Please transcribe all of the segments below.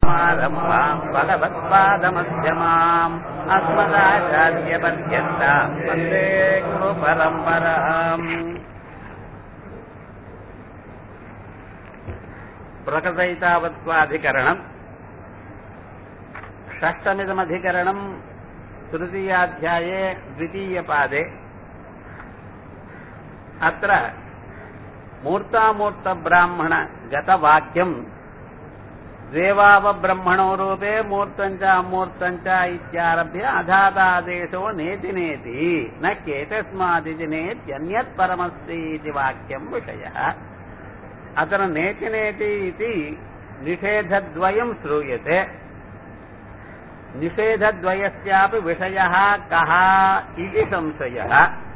समारम्भाम् भगवत्पादमध्यमाम् अस्मदाचार्यपर्यन्ताम् वन्दे गुरुपरम्पराम् प्रकृतैतावत्वाधिकरणम् षष्टमिदमधिकरणम् तृतीयाध्याये द्वितीयपादे अत्र मूर्तामूर्तब्राह्मणगतवाक्यम् द्वेवावब्रह्मणो रूपे मूर्तम् च अमूर्तम् च इत्यारभ्य अधातादेशो नेति नेति न केतस्मादिति नेत्यन्यत् परमस्ति इति वाक्यम् विषयः अत्र नेति नेति इति निषेधद्वयम् श्रूयते निषेधद्वयस्यापि विषयः कः इति संशयः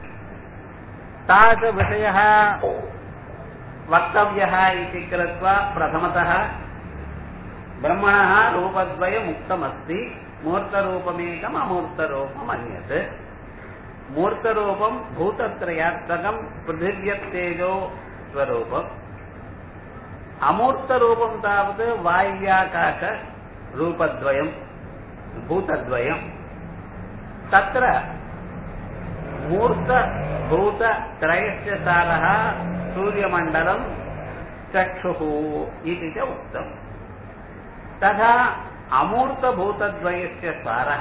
तादृशविषयः वक्तव्यः इति कृत्वा प्रथमतः ब्रह्मणः रूपद्वयमुक्तमस्ति मूर्तरूपमेकम् अमूर्तरूपम् अन्यत् मूर्तरूपम् भूतत्रयात्मकम् पृथिव्यत्तेजो स्वरूपम् अमूर्तरूपम् तावत् वाय्याकाशरूपद्वयम् भूतद्वयम् तत्र मूर्तभूतत्रयस्य सारः सूर्यमण्डलम् चक्षुः इति च उक्तम् तथा अमूर्तभूतद्वयस्य सारः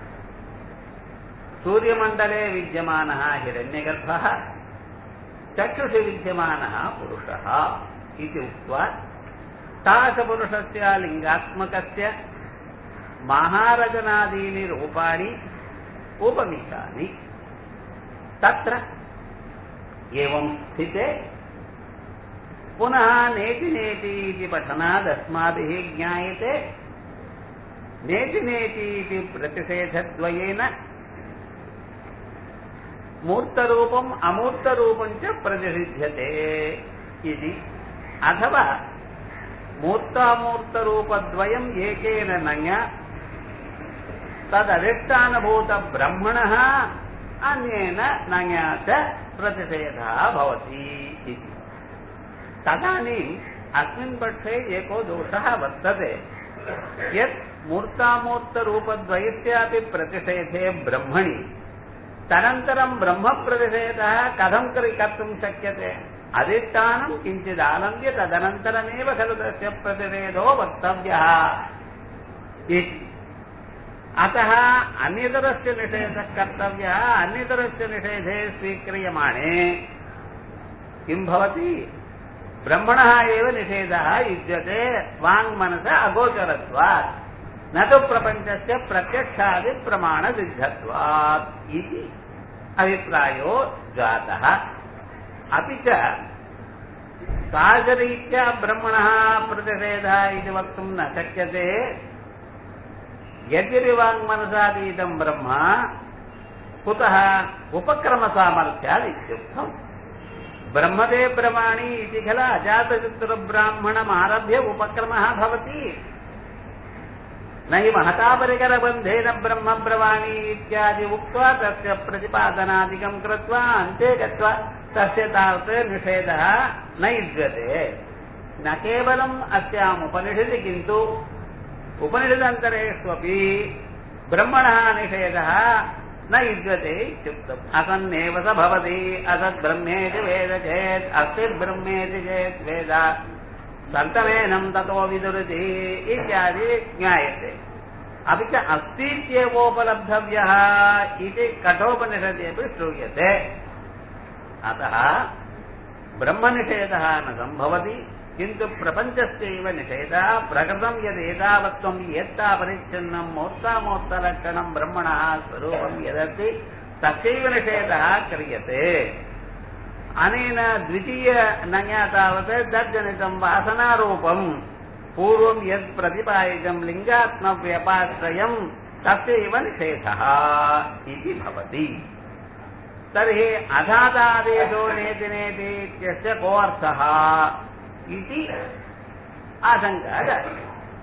सूर्यमण्डले विद्यमानः हिरण्यगर्भः चक्षुषि विद्यमानः पुरुषः इति उक्त्वा तादृशपुरुषस्य लिङ्गात्मकस्य महारजनादीनि रूपाणि उपमितानि तत्र एवं स्थिते पुनः नेति नेति इति पठनादस्माभिः ज्ञायते नेति नेति इति प्रतिषेधद्वयेन मूर्तरूपम् अमूर्तरूपम् च प्रतिषिध्यते इति अथवा मूर्तामूर्तरूपद्वयम् एकेन नञ तदधिष्ठानभूतब्रह्मणः अन्येन नञा च प्रतिषेधः भवति इति तदानीम् अस्मिन् पक्षे एको दोषः वर्तते यत् मूर्तामूर्तरूपद्वयस्यापि प्रतिषेधे ब्रह्मणि तदनन्तरम् ब्रह्मप्रतिषेधः कथं कर्तुं शक्यते अधिष्ठानम् किञ्चिदालम्ब्य तदनन्तरमेव खलु तस्य प्रतिषेधो वक्तव्यः इति अतः अन्यतरस्य निषेधः कर्तव्यः अन्यतरस्य निषेधे स्वीक्रियमाणे किं भवति ब्रह्मणः एव निषेधः युज्यते वाङ्मनस अगोचरत्वात् न तु प्रपञ्चस्य प्रत्यक्षादिप्रमाणसिद्धत्वात् इति अभिप्रायो जातः अपि च तादृशरीत्या ब्रह्मणः प्रतिषेधः इति वक्तुं न शक्यते यद्यपिवाङ्मनसातीतं ब्रह्म कुतः उपक्रमसामर्थ्यादित्युक्तम् ब्रह्मदे ब्रह्माणि इति खल अजातचतुर्ब्राह्मणमारभ्य उपक्रमः भवति न हि महतापरिकरबन्धेन ब्रह्म ब्रवाणि इत्यादि उक्त्वा तस्य प्रतिपादनादिकं कृत्वा अन्ते गत्वा तस्य तावत् निषेधः न युज्यते न केवलम् अस्याम् उपनिषदि किन्तु उपनिषदन्तरेष्वपि ब्रह्मणः निषेधः न युज्यते इत्युक्तम् असन्नेव स भवति असद्ब्रह्मेति वेद चेत् अस्तिर्ब्रह्मेति चेत् वेद सन्तमेनं ततो विदुरति इत्यादि ज्ञायते अपि च अस्तीत्येवोपलब्धव्यः इति कठोपनिषदि अपि श्रूयते अतः ब्रह्मनिषेधः न सम्भवति किन्तु प्रपञ्चस्यैव निषेधः प्रकृतं यदेतावत्त्वं यत्तापरिच्छिन्नं मोत्तामोत्तलक्षणं ब्रह्मणः स्वरूपं यदस्ति तस्यैव निषेधः क्रियते अनेन द्वितीय नञा तावत् तज्जनितं वासनारूपम् पूर्वं यत् प्रतिपादितं लिङ्गात्मव्यपाश्रयं तस्यैव निषेधः इति भवति तर्हि अधातादेशो नेति नेति इत्यस्य कोऽर्थः इति आशङ्का जायते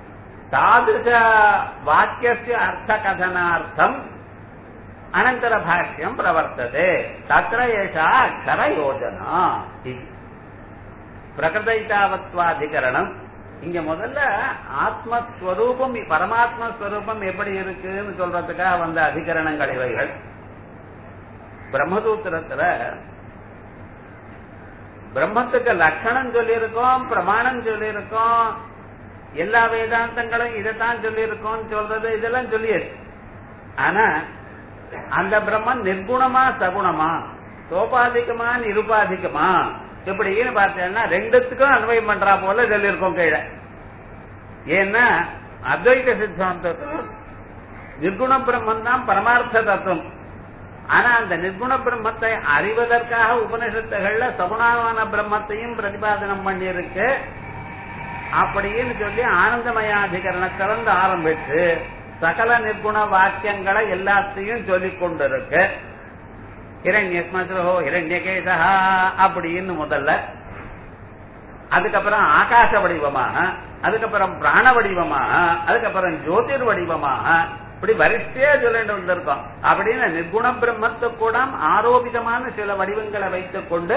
तादृशवाक्यस्य अर्थकथनार्थम् अनन्तरभाष्यं प्रवर्तते तत्र एषा अक्षरयोजना इति प्रकृतैतावत्वाधिकरणम् இங்க முதல்ல ஆத்மஸ்வரூபம் பரமாத்ம ஸ்வரூபம் எப்படி இருக்குன்னு சொல்றதுக்காக வந்த அதிகரணங்கள் இவைகள் பிரம்மசூத்திரத்துல பிரம்மத்துக்கு லட்சணம் சொல்லியிருக்கோம் பிரமாணம் சொல்லியிருக்கோம் எல்லா வேதாந்தங்களும் இதைத்தான் சொல்லியிருக்கோம் சொல்றது இதெல்லாம் சொல்லியாச்சு ஆனா அந்த பிரம்மன் நிர்குணமா சகுணமா சோபாதிகமா நிருபாதிகமா எப்படின்னு பார்த்தேன்னா ரெண்டுத்துக்கும் அன்வயம் பண்றா போல சொல்லியிருக்கோம் கீழே ஏன்னா அத்வைத சித்தாந்தத்தில் நிர்குண பிரம்மன் தான் பரமார்த்த தத்துவம் ஆனா அந்த நிர்குண பிரம்மத்தை அறிவதற்காக உபனிஷத்துகள்ல சகுணமான பிரம்மத்தையும் பிரதிபாதனம் பண்ணியிருக்கு அப்படின்னு சொல்லி ஆனந்தமயாதிகரணத்திலிருந்து ஆரம்பிச்சு சகல நிர்குண வாக்கியங்களை எல்லாத்தையும் சொல்லிக் கொண்டிருக்கு ஹிரண்யஸ்மஸ்ரோ ஹிரண்யகேசா அப்படின்னு முதல்ல அதுக்கப்புறம் ஆகாச வடிவமாக அதுக்கப்புறம் பிராண வடிவமாக அதுக்கப்புறம் ஜோதிர் வடிவமாக இப்படி வரிசையா சொல்லிட்டு வந்திருக்கோம் அப்படின்னு நிர்குண பிரம்மத்து கூட ஆரோபிதமான சில வடிவங்களை வைத்துக் கொண்டு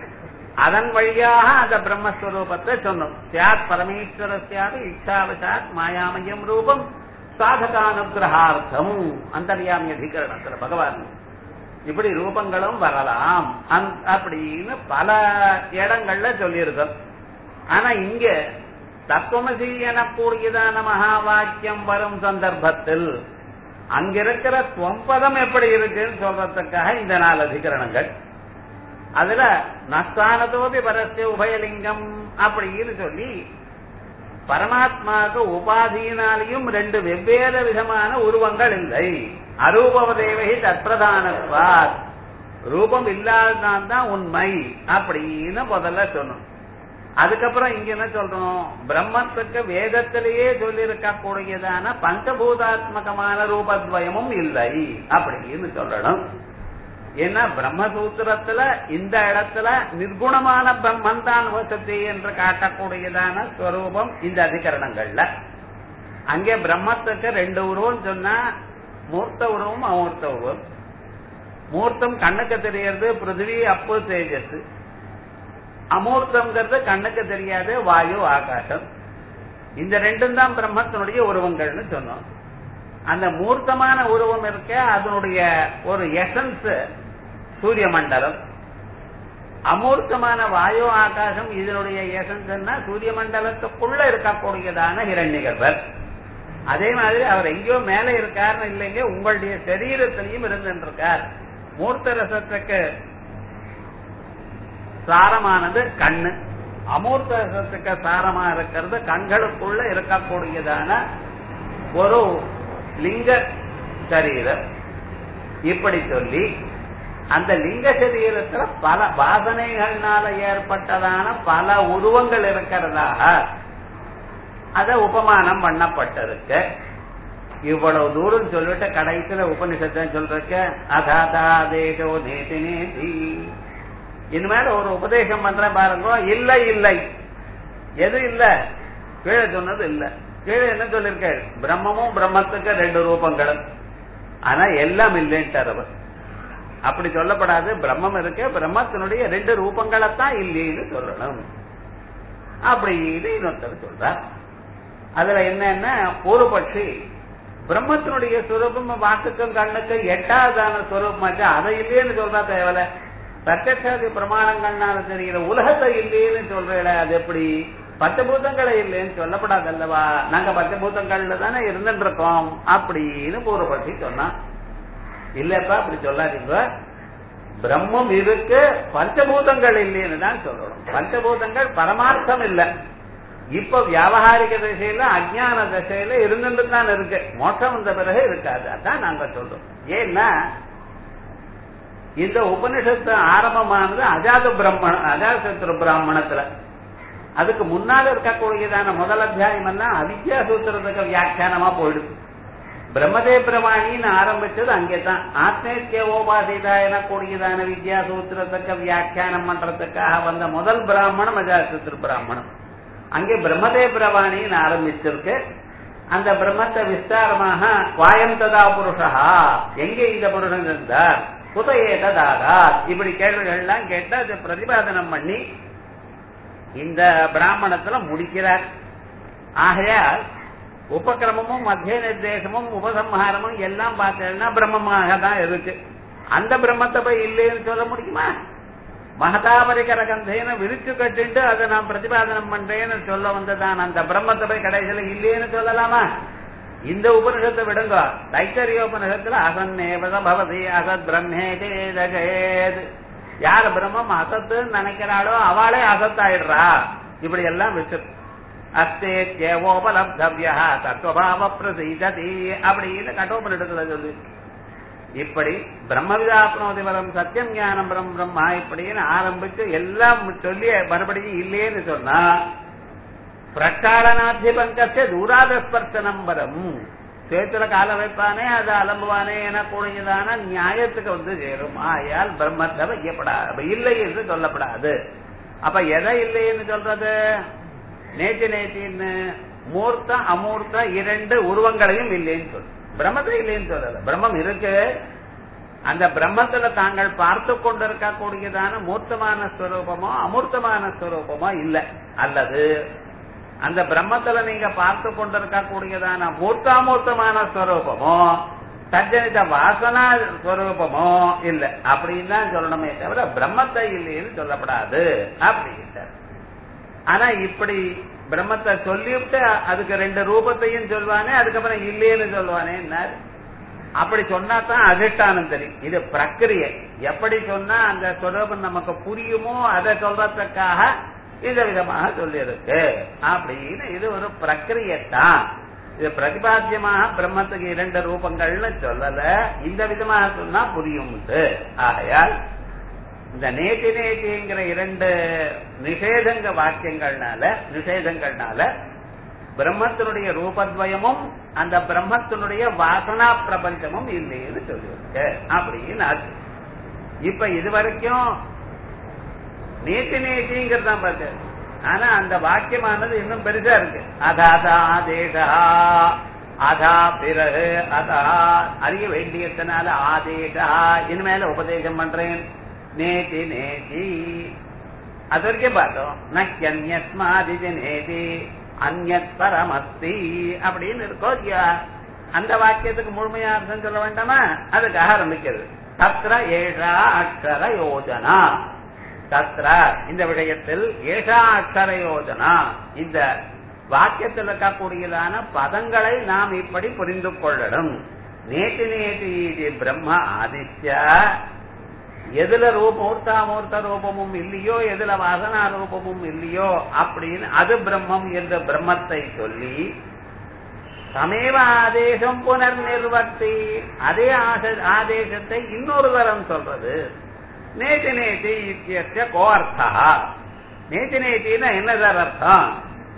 அதன் வழியாக அந்த பிரம்மஸ்வரூபத்தை சொன்னோம் சியாத் பரமேஸ்வரஸ்யாது இச்சாவசாத் மாயாமயம் ரூபம் சாதகானுகிரகார்த்தம் அந்தர்யாமி அதிகரணத்துல பகவான் இப்படி ரூபங்களும் வரலாம் அப்படின்னு பல இடங்கள்ல சொல்லியிருக்கோம் ஆனா இங்க தத்துவமசி எனக்கூடியதான மகா வாக்கியம் வரும் சந்தர்ப்பத்தில் அங்கிருக்கிற துவம்பதம் எப்படி இருக்குன்னு சொல்றதுக்காக இந்த நாலு அதிகரணங்கள் அதுல நஸ்தானதோபி பரஸ்ய உபயலிங்கம் அப்படின்னு சொல்லி பரமாத்மாவுக்கு உபாதியினாலையும் ரெண்டு வெவ்வேறு விதமான உருவங்கள் இல்லை அரூபவதேவகி தற்பிரதானத்வாத் ரூபம் இல்லாததான் தான் உண்மை அப்படின்னு முதல்ல சொன்னோம் அதுக்கப்புறம் இங்க என்ன சொல்றோம் பிரம்மத்துக்கு வேதத்திலேயே சொல்லி இருக்கக்கூடியதான பஞ்சபூதாத்மகமான ரூபத்வயமும் இல்லை அப்படின்னு சொல்லணும் ஏன்னா பிரம்மசூத்திரத்துல இந்த இடத்துல நிர்குணமான பிரம்மன் தான் வசதி என்று காட்டக்கூடியதான ஸ்வரூபம் இந்த அதிகரணங்கள்ல அங்கே பிரம்மத்துக்கு ரெண்டு உருவம் சொன்னா மூர்த்த உருவம் அமூர்த்த உருவம் மூர்த்தம் கண்ணுக்கு தெரியறது பிருத்திவி அப்பு தேஜஸ் அமூர்த்தம்ங்கிறது கண்ணுக்கு தெரியாது வாயு ஆகாசம் இந்த ரெண்டும் தான் பிரம்மத்தினுடைய உருவங்கள்னு சொன்னோம் அந்த மூர்த்தமான உருவம் இருக்க அதனுடைய ஒரு எசன்ஸ் சூரிய மண்டலம் அமூர்த்தமான வாயு ஆகாசம் இதனுடைய எசன்ஸ்னா சூரிய மண்டலத்துக்குள்ள இருக்கக்கூடியதான ஹிரண்யகர்பர் அதே மாதிரி அவர் எங்கேயோ மேல இருக்காருன்னு இல்லைங்க உங்களுடைய சரீரத்திலையும் இருந்துருக்கார் மூர்த்த ரசத்துக்கு சாரமானது கண்ணு அமூர்த்த ரசத்துக்கு சாரமா இருக்கிறது கண்களுக்குள்ள இருக்கக்கூடியதான ஒரு லிங்க சரீரம் இப்படி சொல்லி அந்த லிங்க சரீரத்துல பல வாசனைகள்னால ஏற்பட்டதான பல உருவங்கள் இருக்கிறதாக அத உபமானம் பண்ணப்பட்டிருக்கு இவ்வளவு தூரம் சொல்லிட்டு கடைசியில உபனிஷத்தை சொல்றக்க அதாதா தேசோ நேதி நேதி இனிமேல் ஒரு உபதேசம் பண்றேன் பாருங்க இல்லை இல்லை எது இல்ல கீழே சொன்னது இல்ல கீழே என்ன சொல்லிருக்க பிரம்மமும் பிரம்மத்துக்கு ரெண்டு ரூபங்களும் ஆனா எல்லாம் இல்லைன்ட்டார் அவர் அப்படி சொல்லப்படாது பிரம்மம் இருக்கு பிரம்மத்தினுடைய ரெண்டு ரூபங்களைத்தான் இல்லைன்னு சொல்லணும் அப்படின்னு இன்னொருத்தர் சொல்றார் அதுல என்னன்னா ஒரு பட்சி பிரம்மத்தினுடைய சுரூபம் வாக்குக்கும் கண்ணுக்கும் எட்டாவதான சுரூபமாச்சு அதை இல்லைன்னு சொல்றா தேவையில்ல பிரத்யட்சாதி பிரமாணங்கள்னால தெரிகிற உலகத்தை இல்லைன்னு சொல்றேன் அது எப்படி பஞ்சபூதங்களை இல்லைன்னு சொல்லப்படாது அல்லவா நாங்க பஞ்சபூதங்கள்ல தானே இருந்துட்டு இருக்கோம் அப்படின்னு பூர்வபட்சி சொன்னா இல்லப்பா அப்படி சொல்லாதீங்க பிரம்மம் இருக்கு பஞ்சபூதங்கள் இல்லைன்னு தான் சொல்லணும் பஞ்சபூதங்கள் பரமார்த்தம் இல்ல இப்ப வியாபகாரிக திசையில அஜான திசையில இருந்துட்டு தான் இருக்கு மோட்சம் வந்த பிறகு இருக்காது அதான் நாங்க சொல்றோம் ஏன்னா இந்த உபனிஷத்து ஆரம்பமானது அஜாத பிரம்மண அஜாசத்திர பிராமணத்துல அதுக்கு முன்னால இருக்கக்கூடியதான முதல் அத்தியாயம் எல்லாம் அவித்யா சூத்திரத்துக்கு வியாக்கியானமா போயிடுது பிரம்மதே பிரமாணின்னு ஆரம்பிச்சது அங்கேதான் ஆத்மேத்திய ஓபாதிதா எனக்கூடியதான வித்யா சூத்திரத்துக்கு வியாக்கியானம் பண்றதுக்காக வந்த முதல் பிராமணம் அஜாசத்திர பிராமணம் அங்கே பிரம்மதே பிரவாணின்னு ஆரம்பிச்சிருக்கு அந்த பிரம்மத்தை விஸ்தாரமாக வாயம் ததா புருஷா எங்கே இந்த புருஷன் இருந்தார் குத ஏததாரா இப்படி கேள்விகள்லாம் கேட்டு அதை பிரதிபாதனம் பண்ணி இந்த பிராமணத்துல முடிக்கிறார் ஆகையால் உபக்கிரமமும் மத்திய நிர்தேசமும் உபசம்ஹாரமும் எல்லாம் பார்த்தீங்கன்னா பிரம்மமாக தான் இருக்கு அந்த பிரம்மத்தை போய் இல்லைன்னு சொல்ல முடியுமா மகதாபரிகர கந்தேன விரிச்சு கட்டிட்டு அதை நான் பிரதிபாதனம் பண்றேன்னு சொல்ல வந்ததான் அந்த பிரம்மத்தை போய் கடைசியில இல்லைன்னு சொல்லலாமா இந்த உபனிஷத்தை விடுங்க தைத்தரியோபனிஷத்துல அசன்னேவத பவதி அசத் பிரம்மேதே ஜகேத் யார் பிரம்மம் அசத்துன்னு நினைக்கிறாளோ அவளே அசத்தாயிடுறா இப்படி எல்லாம் வச்சு அஸ்தேத்யோபலப்தவ்யா தத்துவபாவ பிரசீததி அப்படின்னு கட்டோபனிடத்துல சொல்லு இப்படி பிரம்மவிதாப்னோதி வரம் சத்தியம் ஞானம் பிரம் பிரம்மா இப்படின்னு ஆரம்பிச்சு எல்லாம் சொல்லி மறுபடியும் இல்லையேன்னு சொன்னா பிரச்சாரணாத்தி பங்கத்தை தூராதஸ்பர்சனம் வரம் சேத்துல கால வைப்பானே அது அலம்புவானே என கூடியதான நியாயத்துக்கு வந்து சேரும் ஆயால் பிரம்மத்தை வைக்கப்படாது இல்லை என்று சொல்லப்படாது அப்ப எதை இல்லைன்னு சொல்றது நேற்று நேற்றின்னு மூர்த்த அமூர்த்த இரண்டு உருவங்களையும் இல்லைன்னு சொல்லு பிரம்மத்தை இல்லைன்னு சொல்லல பிரம்மம் இருக்கு அந்த பிரம்மத்துல தாங்கள் பார்த்து கொண்டிருக்கக்கூடியதான மூர்த்தமான ஸ்வரூபமோ அமூர்த்தமான ஸ்வரூபமோ இல்ல அல்லது அந்த பிரம்மத்துல நீங்க பார்த்து கொண்டிருக்கக்கூடியதான மூர்த்தாமூர்த்தமான ஸ்வரூபமோ தஜனித வாசனா ஸ்வரூபமோ இல்ல அப்படின்னு தான் சொல்லணுமே தவிர பிரம்மத்தை இல்லைன்னு சொல்லப்படாது அப்படின்னு ஆனா இப்படி பிரம்மத்தை சொல்லிவிட்டு அதுக்கு ரெண்டு ரூபத்தையும் சொல்வானே அதுக்கப்புறம் இல்லைன்னு சொல்லுவானே அப்படி சொன்னா தான் அதிஷ்டானம் தெரியும் இது பிரக்கிரியை எப்படி சொன்னா அந்த ஸ்வரூபம் நமக்கு புரியுமோ அதை சொல்றதுக்காக இந்த விதமாக சொல்லியிருக்கு அப்படின்னு இது ஒரு பிரக்கிரியத்தான் இது பிரதிபாத்தியமாக பிரம்மத்துக்கு இரண்டு ரூபங்கள்னு சொல்லல இந்த விதமாக சொன்னா புரியும் ஆகையால் இந்த நேத்தி நேத்திங்கிற இரண்டு நிஷேதங்க வாக்கியங்கள்னால நிஷேதங்கள்னால பிரம்மத்தினுடைய ரூபத்வயமும் அந்த பிரம்மத்தினுடைய வாசனா பிரபஞ்சமும் இல்லைன்னு சொல்லியிருக்கு அப்படின்னு ஆச்சு இப்ப இது வரைக்கும் நேத்தி நேத்திங்கிறது தான் பார்த்து ஆனா அந்த வாக்கியமானது இன்னும் பெருசா இருக்கு அதாதா ஆதேசா அதா பிறகு அதா அறிய வேண்டியதுனால ஆதேசா இனிமேல உபதேசம் பண்றேன் நேதி நேதி அது வரைக்கும் பார்த்தோம் நக்கியன்யஸ்மாதிஜ நேதி அந்நத் பரமஸ்தி அப்படின்னு இருக்கோ இல்லையா அந்த வாக்கியத்துக்கு முழுமையா அர்த்தம் சொல்ல வேண்டாமா அதுக்காக ஆரம்பிக்கிறது தத்ர ஏஷா அக்ஷர யோஜனா தத்ர இந்த விடயத்தில் ஏஷா அக்ஷர யோஜனா இந்த வாக்கியத்தில் இருக்கக்கூடியதான பதங்களை நாம் இப்படி புரிந்து கொள்ளணும் நேற்று நேற்று இது பிரம்ம ஆதித்ய எதுல ரூப மூர்த்தாமூர்த்த ரூபமும் இல்லையோ எதுல வாசனா ரூபமும் இல்லையோ அப்படின்னு அது பிரம்மம் என்ற பிரம்மத்தை சொல்லி சமேவ ஆதேசம் புனர் நிர்வர்த்தி அதே ஆதேசத்தை இன்னொரு தரம் சொல்றது நேற்று நேற்று இத்திய கோர்த்தா நேற்று நேத்தின்னா என்ன சார் அர்த்தம்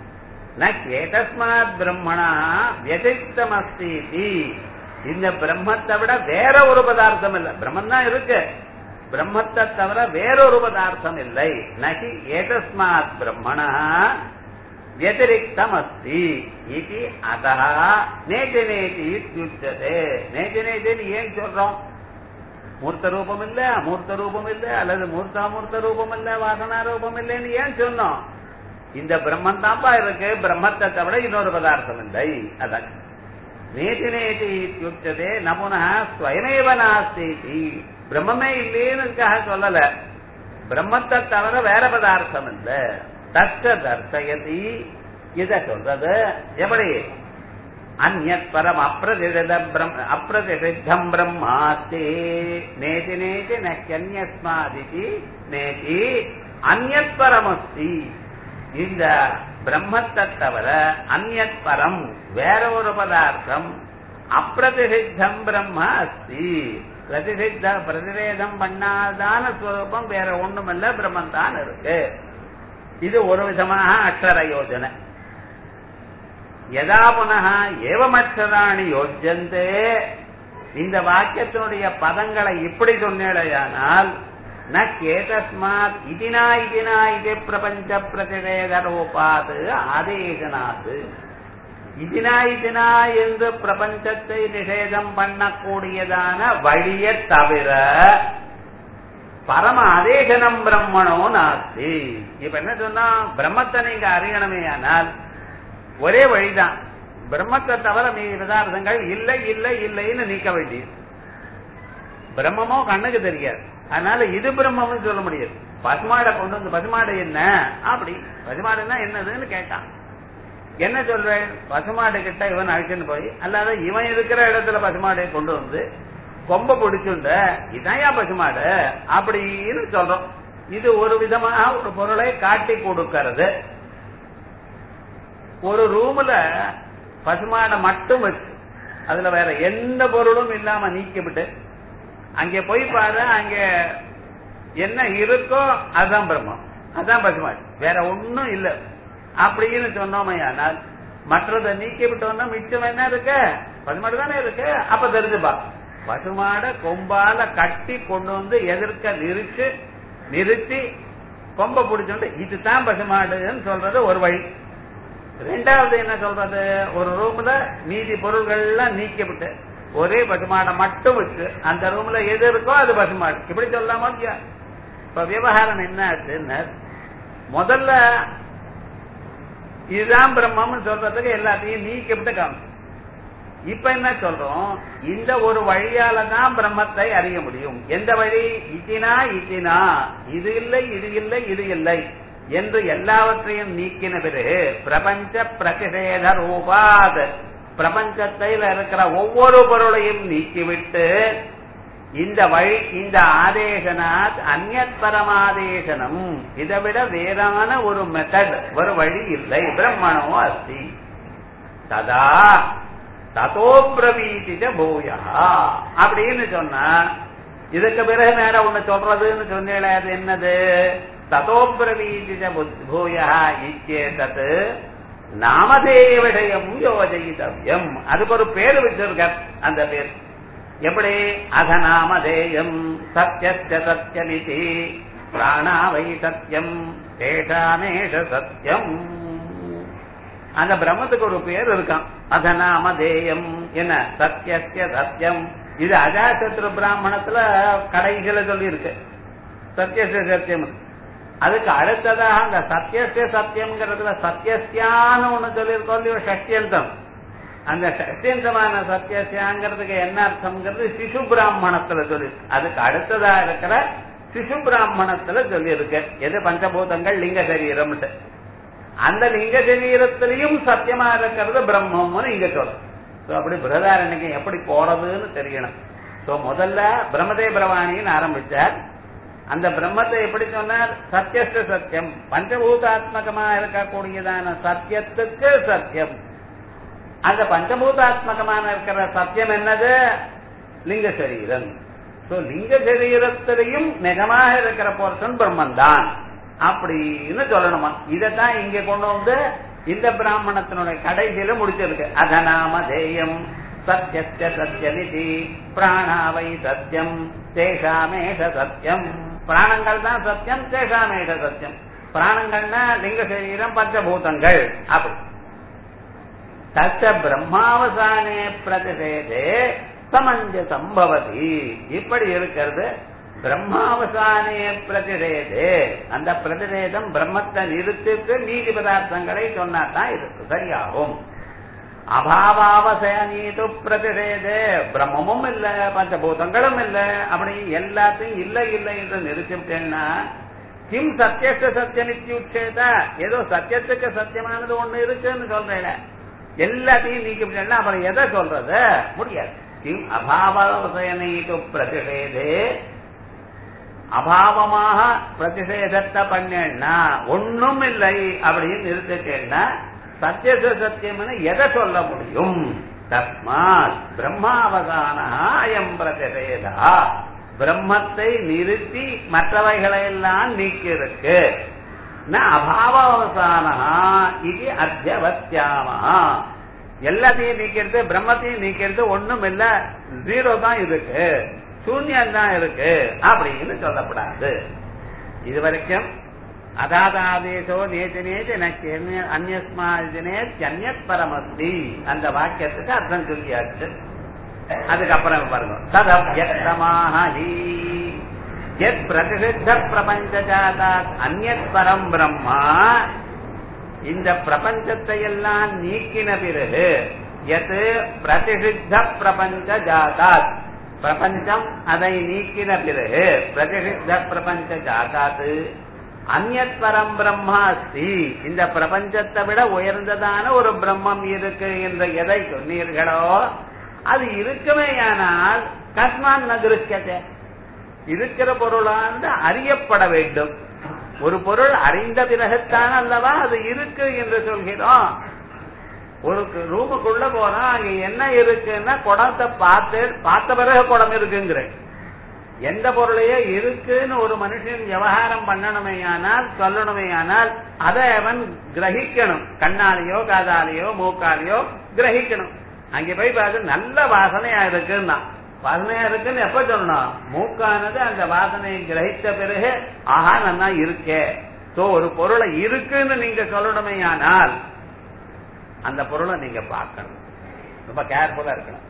நேதஸ்மாத் பிரம்மணா வியதித்தம் அஸ்தி இந்த பிரம்மத்தை விட வேற ஒரு பதார்த்தம் இல்லை பிரம்மன் தான் இருக்கு பிரம்மத்தை தவிர வேறொரு பதார்த்தம் இல்லை நகி ஏதஸ்மாத் பிரம்மணா व्यतिरिक्तम् अस्ति इति अतः நேதி நேதி இத்தியுச்சதே நேதி நேதின்னு ஏன் சொல்றோம் மூர்த்த ரூபம் இல்ல அமூர்த்த ரூபம் இல்ல அல்லது மூர்த்தாமூர்த்த ரூபம் இல்ல வாசனா ரூபம் இல்லைன்னு ஏன் சொன்னோம் இந்த பிரம்மன் தான்ப்பா இருக்கு பிரம்மத்தை தவிர இன்னொரு பதார்த்தம் இல்லை அதான் நேதி நேதி இத்தியுச்சதே நமுனா ஸ்வயமேவ நாஸ்தி பிரம்மமே இல்லைன்னு சொல்லல பிரம்மத்தை தவிர வேற பதார்த்தம் இல்ல தச்ச தர்சயதி இத சொல்றது எப்படி அந்நத் பரம் அப்பிரதித அப்பிரதிஷித்தம் பிரம்மாஸ்தி நேதி நேதி நன்யஸ்மாதிதி நேதி அந்நத் பரமஸ்தி இந்த பிரம்மத்தை தவிர அந்நத் பரம் வேற ஒரு பதார்த்தம் அப்பிரதிஷித்தம் பிரம்ம அஸ்தி பிரதிஷித்த பிரதிவேதம் பண்ணாதான ஸ்வரூபம் வேற ஒண்ணுமல்ல பிரம்மன் தான் இருக்கு இது ஒரு விதமாக அக்ஷர யோஜனை யதா புனக ஏவமக்ஷராணி யோஜந்தே இந்த வாக்கியத்தினுடைய பதங்களை இப்படி சொன்னேடையானால் ந கேதஸ்மாத் இதினா இதினா இது பிரபஞ்ச பிரதிவேத ரூபாது ஆதேசனாது இதினா இதினா என்று பிரபஞ்சத்தை நிஷேதம் பண்ணக்கூடியதான வழியை தவிர பரம அதேசனம் பிரம்மனோ நாஸ்தி இப்ப என்ன சொன்னா பிரம்மத்தை நீங்க அறியணுமே ஆனால் ஒரே வழிதான் பிரம்மத்தை தவிர மீதி பதார்த்தங்கள் இல்லை இல்லை இல்லைன்னு நீக்க வேண்டியது பிரம்மமோ கண்ணுக்கு தெரியாது அதனால இது பிரம்மம்னு சொல்ல முடியாது பசுமாடை கொண்டு வந்து பசுமாடு என்ன அப்படி பசுமாடுன்னா என்னதுன்னு கேட்டான் என்ன சொல்றேன் பசுமாடு கிட்ட இவன் அழைச்சுன்னு போய் அல்லாத இவன் இருக்கிற இடத்துல பசுமாடை கொண்டு வந்து கொம்ப பிடிச்சுண்ட இதான் பசுமாடு அப்படின்னு சொல்றோம் இது ஒரு விதமாக ஒரு பொருளை காட்டி கொடுக்கிறது ஒரு ரூம்ல பசுமாடை மட்டும் வச்சு அதுல வேற எந்த பொருளும் இல்லாம நீக்கிவிட்டு அங்க போய் பாரு அங்க என்ன இருக்கோ அதான் பிரம்மம் அதான் பசுமாடு வேற ஒண்ணும் இல்ல அப்படின்னு சொன்னோமே ஆனால் மற்றதை நீக்கி விட்டோம்னா மிச்சம் என்ன இருக்கு பசுமாடு தானே இருக்கு அப்ப தெரிஞ்சுப்பா பசுமாட கொம்பால கட்டி கொண்டு வந்து எதிர்க்க நிறுத்து நிறுத்தி கொம்ப பிடிச்சோண்டு இதுதான் பசுமாடுன்னு சொல்றது ஒரு வழி ரெண்டாவது என்ன சொல்றது ஒரு ரூம்ல மீதி பொருள்கள் எல்லாம் நீக்கிவிட்டு ஒரே பசுமாடை மட்டும் வச்சு அந்த ரூம்ல எது இருக்கோ அது பசுமாடு இப்படி சொல்லாம இல்லையா இப்ப விவகாரம் என்ன ஆச்சுன்னு முதல்ல இதுதான் பிரம்மம்னு சொல்றதுக்கு எல்லாத்தையும் நீக்கிவிட்டு காணும் இப்ப என்ன சொல்றோம் இந்த ஒரு வழியால தான் பிரம்மத்தை அறிய முடியும் எந்த வழி இத்தினா இத்தினா இது இல்லை இது இல்லை இது இல்லை என்று எல்லாவற்றையும் நீக்கின பிறகு பிரபஞ்ச பிரதிஷேத ரூபாத் பிரபஞ்சத்தில் இருக்கிற ஒவ்வொரு பொருளையும் நீக்கிவிட்டு இந்த வழி இந்த ஆதேசனாத் அந்நத் பரமாதேசனம் இதை விட வேறான ஒரு மெத்தட் ஒரு வழி இல்லை பிரம்மணோ அஸ்தி ததா ததோ பிரவீதிச்ச பூயா அப்படின்னு சொன்னா இதுக்கு பிறகு நேரம் ஒண்ணு சொல்றதுன்னு சொன்னேன் அது என்னது ததோ பிரவீதிச்ச பூயா இச்சேதத் நாமதேவிடயம் யோஜயிதவ்யம் அதுக்கு ஒரு பேர் வச்சிருக்க அந்த பேர் எப்படி அகநாமதேயம் சத்தியஸ்ய சத்தியமிதி பிராணாவை சத்தியம் தேஷாமேஷ சத்தியம் அந்த பிரம்மத்துக்கு ஒரு பேர் இருக்கான் அதநாமதேயம் என்ன சத்தியஸ்ய சத்தியம் இது அஜாசத்ரு பிராமணத்துல கடைசியில சொல்லி இருக்கு சத்தியஸ்ய சத்தியம் அதுக்கு அடுத்ததாக அந்த சத்தியஸ்ய சத்தியம்ங்கிறதுல சத்தியஸ்யான்னு ஒண்ணு சொல்லியிருக்கோம் இல்லையோ ஷஷ்டியந்தம் அந்த ஷஷ்டியந்தமான சத்தியஸ்யாங்கிறதுக்கு என்ன அர்த்தம்ங்கிறது சிசு பிராமணத்துல சொல்லி அதுக்கு அடுத்ததா இருக்கிற சிசு பிராமணத்துல சொல்லி இருக்கு எது பஞ்சபூதங்கள் லிங்க சரீரம்ட்டு அந்த லிங்க சரீரத்திலையும் சத்தியமா இருக்கிறது பிரம்மம்னு இங்க சொல்லும் சோ அப்படி பிரதாரண்யக்கு எப்படி போறதுன்னு தெரியணும் சோ முதல்ல பிரம்மதே பிரவாணின்னு ஆரம்பிச்சார் அந்த பிரம்மத்தை எப்படி சொன்னார் சத்தியஸ்ட சத்தியம் பஞ்சபூதாத்மகமா இருக்கக்கூடியதான சத்தியத்துக்கு சத்தியம் அந்த பஞ்சபூதாத்மகமான இருக்கிற சத்தியம் என்னது லிங்க சரீரம் சோ லிங்க சரீரத்திலையும் நிஜமாக இருக்கிற போர்ஷன் பிரம்மன் தான் அப்படின்னு சொல்லணுமா இதைத்தான் இங்க கொண்டு வந்து இந்த பிராமணத்தினுடைய கடைசியில முடிச்சிருக்கு அதநாம தேயம் சத்தியஸ்ய சத்தியமிதி பிராணாவை சத்தியம் தேஷாமேஷ சத்தியம் பிராணங்கள் தான் சத்தியம் தேஷாமேஷ சத்தியம் பிராணங்கள்னா லிங்க சரீரம் பஞ்சபூதங்கள் அப்படி தச்ச பிரம்மாவசானே பிரதிஷேதே சமஞ்சசம் பவதி இப்படி இருக்கிறது பிரம்மாவசானே பிரதிஷேதே அந்த பிரதிஷேதம் பிரம்மத்தை நிறுத்திட்டு நீதி பதார்த்தங்களை சொன்னாதான் இருக்கு சரியாகும் அபாவாவசனீது பிரதிஷேதே பிரம்மமும் இல்ல பஞ்சபூதங்களும் இல்ல அப்படி எல்லாத்தையும் இல்லை இல்லை என்று நிறுத்திவிட்டேன்னா கிம் சத்தியஸ்த சத்தியம் இத்தியுச்சேத ஏதோ சத்தியத்துக்கு சத்தியமானது ஒண்ணு இருக்குன்னு சொல்றேன் எல்லாத்தையும் நீக்கிவிட்டேன்னா அப்புறம் எதை சொல்றது முடியாது கிம் அபாவசனீது பிரதிஷேதே அபாவமாக பிரதிஷேதத்தை பண்ணேன்னா ஒண்ணும் இல்லை அப்படின்னு நிறுத்திட்டேன்னா சத்தியச சத்தியம்னு எதை சொல்ல முடியும் தஸ்மாத் பிரம்மாவதான அயம் பிரதிஷேதா பிரம்மத்தை நிறுத்தி மற்றவைகளை எல்லாம் நீக்கிருக்கு அபாவசானா இது அத்தியவத்தியாமா எல்லாத்தையும் நீக்கிறது பிரம்மத்தையும் நீக்கிறது ஒண்ணும் இல்ல ஜீரோ தான் இருக்கு சூன்யம் தான் இருக்கு அப்படின்னு சொல்லப்படாது இது வரைக்கும் அதாதாதேசோ நேற்று நேற்று எனக்கு அந்நியஸ்மாதினே அந்நியத் பரமஸ்தி அந்த வாக்கியத்துக்கு அர்த்தம் சொல்லியாச்சு அதுக்கப்புறம் பாருங்க ததவியக்தமாகி எத் பிரதிசித்த பிரபஞ்ச ஜாதாத் அந்நியத் பரம் பிரம்மா இந்த பிரபஞ்சத்தை எல்லாம் நீக்கின பிறகு எது பிரதிஷித்த பிரபஞ்ச ஜாதாத் பிரபஞ்சம் அதை நீக்கின பிறகு பிரதிஷித்த பிரபஞ்ச ஜாதாத் அந்நத்வரம் பிரம்மா அஸ்தி இந்த பிரபஞ்சத்தை விட உயர்ந்ததான ஒரு பிரம்மம் இருக்கு என்று எதை சொன்னீர்களோ அது இருக்குமேயானால் கஸ்மான் நகிருக்கத்தை இருக்கிற பொருளாண்டு அறியப்பட வேண்டும் ஒரு பொருள் அறிந்த பிறகுத்தான் அல்லவா அது இருக்கு என்று சொல்கிறோம் ஒரு ரூமுக்குள்ள போனா அங்க என்ன இருக்குன்னா குடத்தை பார்த்து பார்த்த பிறகு குடம் இருக்குங்கிற எந்த பொருளையே இருக்குன்னு ஒரு மனுஷன் விவகாரம் பண்ணணுமேயானால் சொல்லணுமேயானால் அதை அவன் கிரகிக்கணும் கண்ணாலேயோ காதாலேயோ மூக்காலேயோ கிரகிக்கணும் அங்கே போய் பார்த்து நல்ல வாசனையா இருக்குன்னா வாசனையா இருக்குன்னு எப்ப சொல்லணும் மூக்கானது அந்த வாசனையை கிரகித்த பிறகு ஆஹா நல்லா இருக்கே சோ ஒரு பொருளை இருக்குன்னு நீங்க சொல்லணுமேயானால் அந்த பொருளை நீங்க பார்க்கணும் ரொம்ப கேர்ஃபுல்லா இருக்கணும்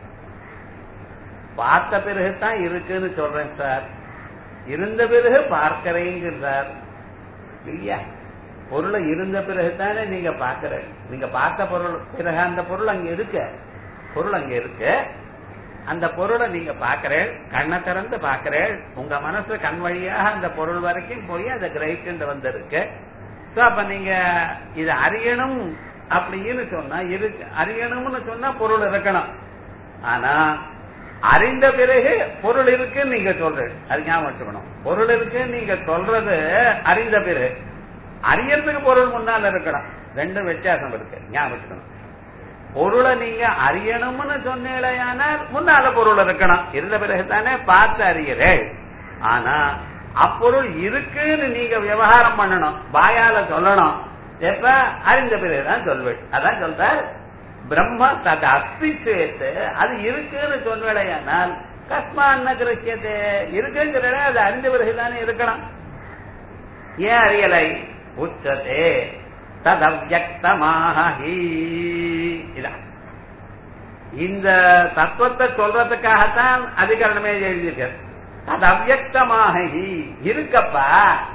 பார்த்த பிறகு தான் இருக்குன்னு சொல்றேன் சார் இருந்த பிறகு பார்க்கிறேங்க சார் இல்லையா பொருளை இருந்த பிறகு தானே நீங்க பாக்குற நீங்க பார்த்த பொருள் பிறகு அந்த பொருள் அங்க இருக்கு பொருள் அங்க இருக்கு அந்த பொருளை நீங்க பாக்குறேன் கண்ணை திறந்து பாக்குறேன் உங்க மனசு கண் வழியாக அந்த பொருள் வரைக்கும் போய் அதை கிரகிச்சுட்டு வந்திருக்கு சோ அப்ப நீங்க இதை அறியணும் அப்படின்னு சொன்னா இருக்கு அறியணும்னு சொன்னா பொருள் இருக்கணும் ஆனா அறிந்த பிறகு பொருள் இருக்குன்னு நீங்க சொல்றது அது ஞாபகம் வச்சுக்கணும் பொருள் இருக்குன்னு நீங்க சொல்றது அறிந்த பிறகு அறியறதுக்கு பொருள் முன்னால் இருக்கணும் ரெண்டும் வித்தியாசம் இருக்கு ஞாபகம் வச்சுக்கணும் பொருளை நீங்க அறியணும்னு சொன்னீங்களேயானால் முன்னால பொருள் இருக்கணும் இருந்த பிறகு தானே பார்த்து அறிகிறேன் ஆனா அப்பொருள் இருக்குன்னு நீங்க விவகாரம் பண்ணணும் வாயால சொல்லணும் எப்ப அறிந்த பிறகுதான் சொல்வேன் அதான் சொல்றார் பிரம்ம தது அஸ்தி சேர்த்து அது இருக்குன்னு சொன்னேடையானால் கஸ்மான் கிரக்கியது இருக்குங்கிற அது அறிந்த பிறகுதானே இருக்கணும் ஏன் அறியலை உச்சதே ததவ்யக்தமாகி இதான் இந்த தத்துவத்தை சொல்றதுக்காகத்தான் அதிகரணமே எழுதியிருக்க அது அவ்யக்தமாக இருக்கப்பா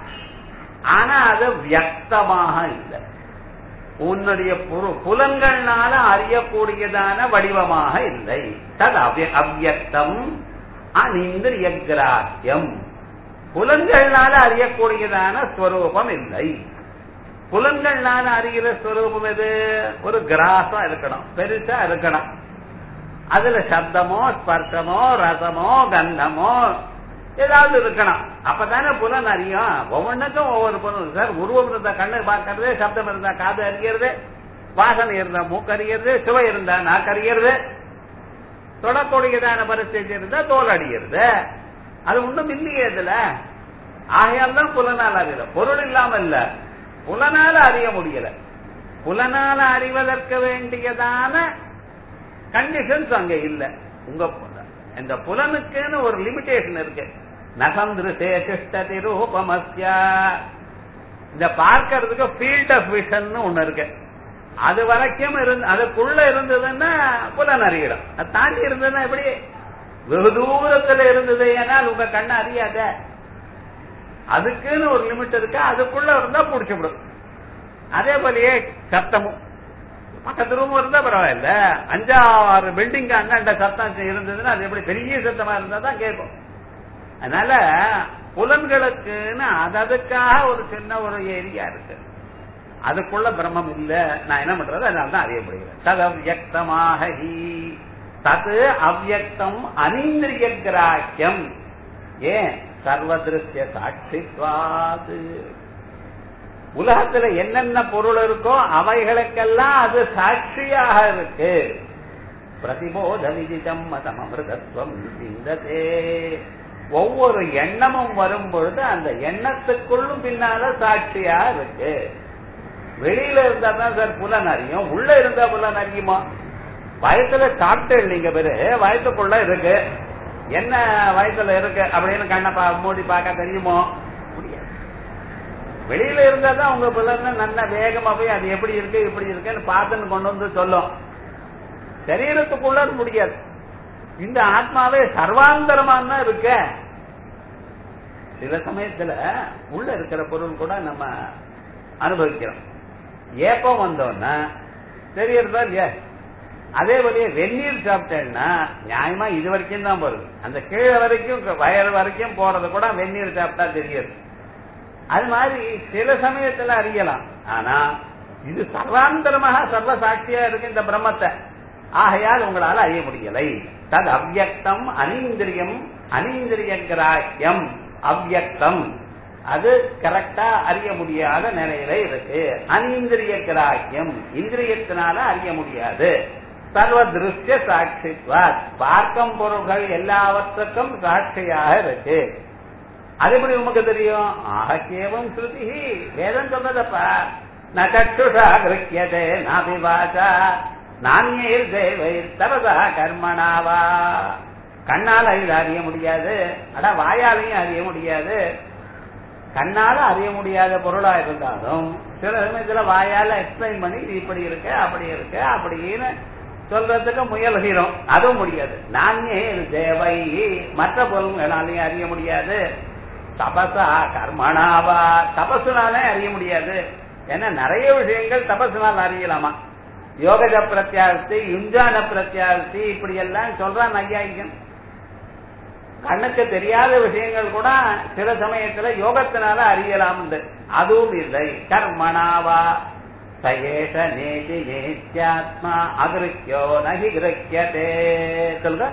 ஆனா அது வியக்தமாக இல்லை உன்னுடைய புலன்கள்னால அறியக்கூடியதான வடிவமாக இல்லை தது அவ்யக்தம் அனிந்திரிய கிராஹ்யம் புலன்கள்னால அறியக்கூடியதான ஸ்வரூபம் இல்லை புலன்கள்னால அறிகிற ஸ்வரூபம் எது ஒரு கிராசம் இருக்கணும் பெருசா இருக்கணும் அதுல சப்தமோ ஸ்பர்சமோ ரசமோ கந்தமோ ஏதாவது இருக்கணும் அப்பதானே புலன் அறியும் ஒவ்வொன்றுக்கும் ஒவ்வொரு புலன் சார் உருவம் இருந்தா கண்ணு பார்க்கறது சப்தம் இருந்தா காது அறிகிறது வாசனை இருந்தா மூக்கு அறிகிறது சுவை இருந்தா நாக்கு அறிகிறது தொடக்கூடியதான பரிசேஜ் இருந்தா தோல் அடிக்கிறது அது ஒண்ணும் இல்லையே இதுல ஆகையால் தான் புலனால் அறியல பொருள் இல்லாம இல்ல புலனால அறிய முடியல புலனால அறிவதற்கு வேண்டியதான கண்டிஷன்ஸ் அங்க இல்ல உங்க இந்த புலனுக்குன்னு ஒரு லிமிடேஷன் இருக்கு நசந்திருசே சிஷ்டதி ரூபமஸ்யா இந்த பார்க்கறதுக்கு ஃபீல்ட் ஆஃப் விஷன் ஒண்ணு இருக்கு அது வரைக்கும் இருந்து அதுக்குள்ள இருந்ததுன்னா புலன் அறியிடும் அது தாண்டி இருந்ததுன்னா எப்படி வெகு தூரத்துல இருந்தது ஏன்னால் உங்க கண்ணு அறியாத அதுக்குன்னு ஒரு லிமிட் இருக்கு அதுக்குள்ள இருந்தா புடிச்சுவிடும் அதே போலயே சத்தமும் பக்கத்து ரூம் இருந்தா பரவாயில்ல அஞ்சாறு பில்டிங் அண்ணாண்ட சத்தம் இருந்ததுன்னா அது எப்படி பெரிய சத்தமா இருந்தா தான் கேட்கும் அதனால புலன்களுக்குன்னு அததுக்காக ஒரு சின்ன ஒரு ஏரியா இருக்கு அதுக்குள்ள பிரம்மம் இல்ல நான் என்ன பண்றது அதனால தான் அறிய முடியல தது அவ்யக்தமாக தது அவ்யக்தம் அனீந்திரிய கிராக்கியம் ஏன் சர்வதிருஷ்ய சாட்சித்வாது உலகத்துல என்னென்ன பொருள் இருக்கோ அவைகளுக்கெல்லாம் அது சாட்சியாக இருக்கு பிரதிபோத விதிதம் மதம் அமிர்தத்துவம் சிந்ததே ஒவ்வொரு எண்ணமும் வரும் பொழுது அந்த எண்ணத்துக்குள்ளும் பின்னால சாட்சியா இருக்கு வெளியில இருந்தா தான் சார் புலன் அறியும் உள்ள இருந்தா புலன் அறியுமா வயசுல சாப்பிட்டு நீங்க பேரு வயசுக்குள்ள இருக்கு என்ன வயசுல இருக்கு அப்படின்னு கண்ணை பா மூடி பார்க்க தெரியுமோ முடியாது வெளியில இருந்தா தான் உங்க பிள்ளை நல்ல வேகமா போய் அது எப்படி இருக்கு இப்படி இருக்குன்னு பார்த்துன்னு கொண்டு வந்து சொல்லும் சரீரத்துக்குள்ள முடியாது இந்த ஆத்மாவே சர்வாந்தரமான இருக்க சில சமயத்துல உள்ள இருக்கிற பொருள் கூட நம்ம அனுபவிக்கிறோம் ஏப்பம் வந்தோன்னா தெரியறதா இல்லையா அதே போலயே வெந்நீர் சாப்பிட்டேன்னா நியாயமா இது வரைக்கும் தான் போறது அந்த கீழே வரைக்கும் வயறு வரைக்கும் போறது கூட வெந்நீர் சாப்பிட்டா தெரியாது அது மாதிரி சில சமயத்துல அறியலாம் ஆனா இது சர்வாந்தரமாக சர்வ சாட்சியா இருக்கு இந்த பிரம்மத்தை ஆகையால் உங்களால அறிய முடியலை தது அவ்யக்தம் அனீந்திரியம் அனீந்திரிய கிராஹ்யம் அவ்யக்தம் அது கரெக்டா அறிய முடியாத நிலையில இருக்கு அனீந்திரிய கிராஹ்யம் இந்திரியத்தினால அறிய முடியாது சர்வ திருஷ்ய சாட்சித்வாத் பார்க்கும் பொருள்கள் எல்லாவற்றுக்கும் சாட்சியாக இருக்கு அது எப்படி உமக்கு தெரியும் ஆகக்கேவம் ஸ்ருதி வேதம் சொன்னதப்பா ந சற்றுஷா கிருக்கியதே நாபிவாசா நானியர் தேவை தரதா கர்மனாவா கண்ணால இது அறிய முடியாது அட வாயாலையும் அறிய முடியாது கண்ணால அறிய முடியாத பொருளா இருந்தாலும் சில சமயத்துல வாயால எக்ஸ்பிளைன் பண்ணி இது இப்படி இருக்கு அப்படி இருக்கு அப்படின்னு சொல்றதுக்கு முயல்கிறோம் அதுவும் முடியாது நானே தேவை மற்ற பொருள்களாலையும் அறிய முடியாது தபசா கர்மனாவா தபசுனாலே அறிய முடியாது ஏன்னா நிறைய விஷயங்கள் தபசுனால் அறியலாமா யோகஜ பிரத்யார்த்தி யுஞ்சான பிரத்யார்த்தி இப்படி எல்லாம் சொல்றான் ஐயாயிகம் கண்ணுக்கு தெரியாத விஷயங்கள் கூட சில சமயத்துல யோகத்தினால அறியலாம் அதுவும் இல்லை கர்மனாவா சயேஷ நேதி நேத்யாத்மா அகிருக்கியோ நகி கிரக்கியதே சொல்லுங்க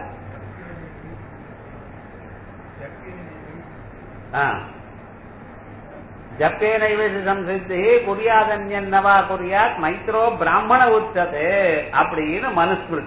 ஜப்பேனைவேசி சம்சித்தி குறியாதன்யன்னவா குறியாத் மைத்ரோ பிராமண உச்சதே அப்படின்னு மனுஸ்மிருதி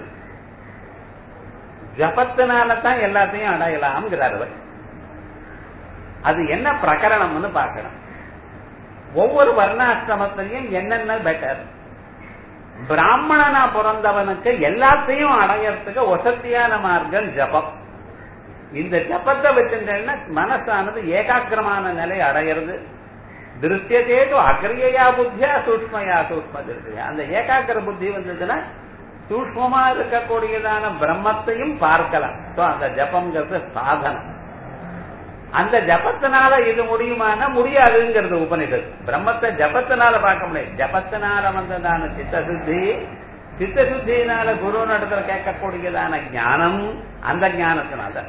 ஜபத்தினால தான் எல்லாத்தையும் அடையலாம்ங்கிறார் அவர் அது என்ன பிரகரணம்னு பார்க்கணும் ஒவ்வொரு வர்ணாசிரமத்திலையும் என்னென்ன பெட்டர் பிராமணனா பிறந்தவனுக்கு எல்லாத்தையும் அடையறதுக்கு வசதியான மார்க்கம் ஜபம் இந்த ஜபத்தை வச்சிருந்தேன்னா மனசானது ஏகாக்கிரமான நிலை அடையிறது திருஷ்யத்தேது அக்ரியயா புத்தியா சூக்மயா சூக்ம திருஷ்யா அந்த ஏகாக்கிர புத்தி வந்ததுன்னா சூக்மமா இருக்கக்கூடியதான பிரம்மத்தையும் பார்க்கலாம் அந்த ஜபம்ங்கிறது சாதனம் அந்த ஜபத்தினால இது முடியுமானா முடியாதுங்கிறது உபனிஷத் பிரம்மத்தை ஜபத்தினால பார்க்க முடியாது ஜபத்தினால வந்ததான சித்தசுத்தி சித்தசுத்தினால குரு நடத்துல கேட்கக்கூடியதான ஞானம் அந்த ஞானத்தினால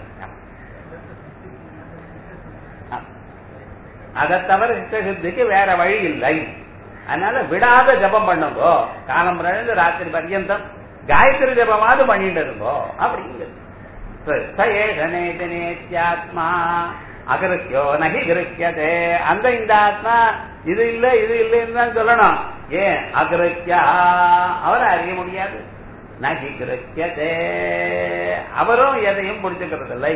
அதை தவிர சித்தசுத்திக்கு வேற வழி இல்லை அதனால விடாத ஜபம் பண்ணுங்கோ காலம் இருந்து ராத்திரி பர்யந்தம் காயத்ரி ஜபமாவது பண்ணிட்டு இருங்கோ அப்படிங்கிறது அகிருக்கியோ நகி கிருக்கியதே அந்த இந்த ஆத்மா இது இல்ல இது இல்லைன்னு தான் சொல்லணும் ஏன் அகிருக்கியா அவரை அறிய முடியாது நகி கிருக்கியதே அவரும் எதையும் பிடிச்சுக்கிறது இல்லை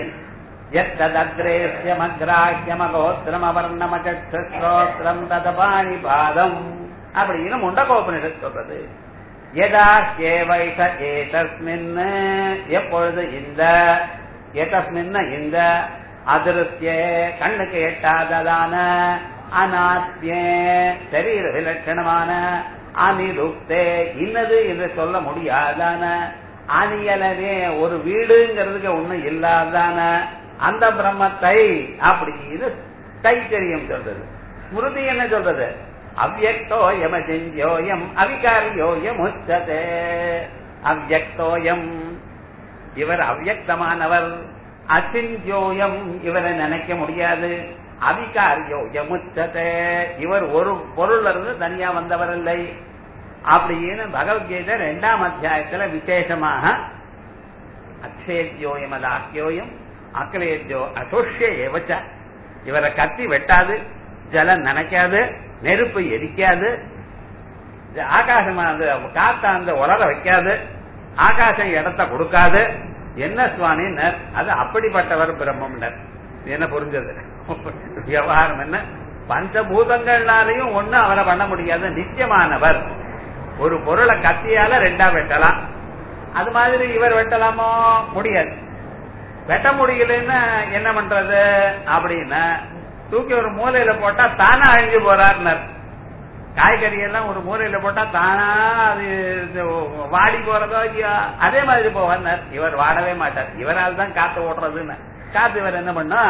எத்ததக்ரேசியமக்ராஹ்யமகோத்திரம் அவர்ணமச்சோத்திரம் ததபாணி பாதம் அப்படின்னு முண்டகோபனிஷத் சொல்றது எதா கேவைச ஏதஸ்மின் எப்பொழுது இந்த ஏதஸ்மின் இந்த அதிருத்திய கண்ணுக்கு எட்டாததான அநாத்திய சரீர விலட்சணமான அனிருப்தே இன்னது என்று சொல்ல முடியாதான அணியலனே ஒரு வீடுங்கிறதுக்கு ஒண்ணும் இல்லாதான அந்த பிரம்மத்தை அப்படின்னு தைத்தரியம் சொல்றது ஸ்மிருதி என்ன சொல்றது அவ்வக்தோயமஜோயம் அவிகாரியோயம் உச்சதே அவ்வக்தோயம் இவர் அவ்வக்தமானவர் அசிஞ்சோயம் இவரை நினைக்க முடியாது அவிகாரியோயம் உச்சதே இவர் ஒரு பொருள் இருந்து தனியா வந்தவர் இல்லை அப்படின்னு பகவத்கீதை ரெண்டாம் அத்தியாயத்துல விசேஷமாக அக்ஷேத்யோயம் அது ஆக்கியோயம் அக்லேத்யோ அசோஷ்ய ஏவச்ச இவரை கத்தி வெட்டாது ஜலம் நினைக்காது நெருப்பு எரிக்காது ஆகாசம் அந்த காத்த அந்த உலர வைக்காது ஆகாசம் இடத்த கொடுக்காது என்ன சுவாமி அது அப்படிப்பட்டவர் பிரம்மம் என்ன புரிஞ்சது விவகாரம் என்ன பஞ்சபூதங்கள்னாலையும் ஒண்ணு அவரை பண்ண முடியாது நித்தியமானவர் ஒரு பொருளை கத்தியால ரெண்டா வெட்டலாம் அது மாதிரி இவர் வெட்டலாமோ முடியாது வெட்ட முடியலன்னா என்ன பண்றது அப்படின்னா தூக்கி ஒரு மூலையில போட்டா தானா அழிஞ்சு போறாருனர் காய்கறி எல்லாம் ஒரு மூலையில போட்டா தானா அது வாடி போறதோ ஐயோ அதே மாதிரி போவார் இவர் வாடவே மாட்டார் இவரால் தான் காத்து ஓடுறதுன்னு காத்து இவர் என்ன பண்ணா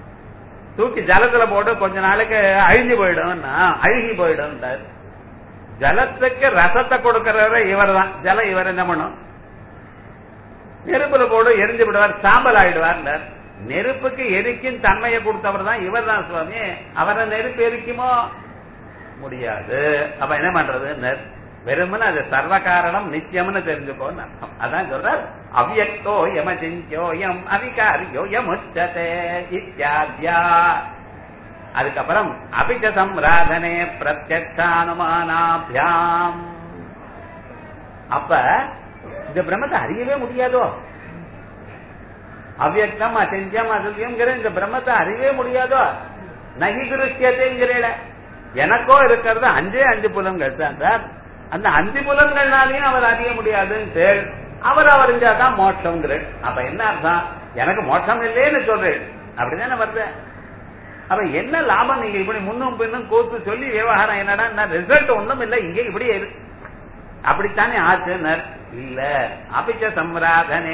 தூக்கி ஜலத்துல போட்டு கொஞ்ச நாளைக்கு அழிஞ்சு போயிடும் அழுகி போயிடும் ஜலத்துக்கு ரசத்தை கொடுக்கிறவர் இவர் தான் ஜலம் இவர் என்ன பண்ணும் நெருப்புல போடு எரிஞ்சு விடுவார் சாம்பல் ஆயிடுவார் நெருப்புக்கு எரிக்கும் தன்மையை கொடுத்தவர் தான் இவர் தான் சுவாமி அவரை நெருப்பு எரிக்குமோ முடியாது அப்ப என்ன பண்றது வெறுமனு அது சர்வ காரணம் நித்தியம்னு தெரிஞ்சுக்கோன்னு அர்த்தம் அதான் சொல்றார் அவ்யக்தோ யமசிஞ்சோ எம் அவிகாரியோ யமுச்சதே இத்தியாத்யா அதுக்கப்புறம் அபிஜ சம்ராதனே பிரத்யக்ஷானுமானாபியாம் அப்ப இந்த பிரம்மத்தை அறியவே முடியாதோ அவ்யக்தம் அசெஞ்சம் அசல்யம்ங்கிற இந்த பிரம்மத்தை அறியவே முடியாதோ நகி குருஷ்யத்தைங்கிறீட எனக்கோ இருக்கிறது அஞ்சே அஞ்சு புலன்கள் தான் சார் அந்த அஞ்சு புலன்கள்னாலையும் அவர் அறிய முடியாதுன்னு அவர் அறிஞ்சாதான் மோட்சம்ங்கிறேன் அப்ப என்ன அர்த்தம் எனக்கு மோட்சம் இல்லேன்னு சொல்றேன் அப்படிதானே வருது அப்ப என்ன லாபம் நீங்க இப்படி முன்னும் பின்னும் கூத்து சொல்லி விவகாரம் என்னடா ரிசல்ட் ஒண்ணும் இல்ல இங்க இப்படியே இருக்கு அப்படித்தானே ஆச்சுனர் இல்ல அபிச்ச சம்ராதனே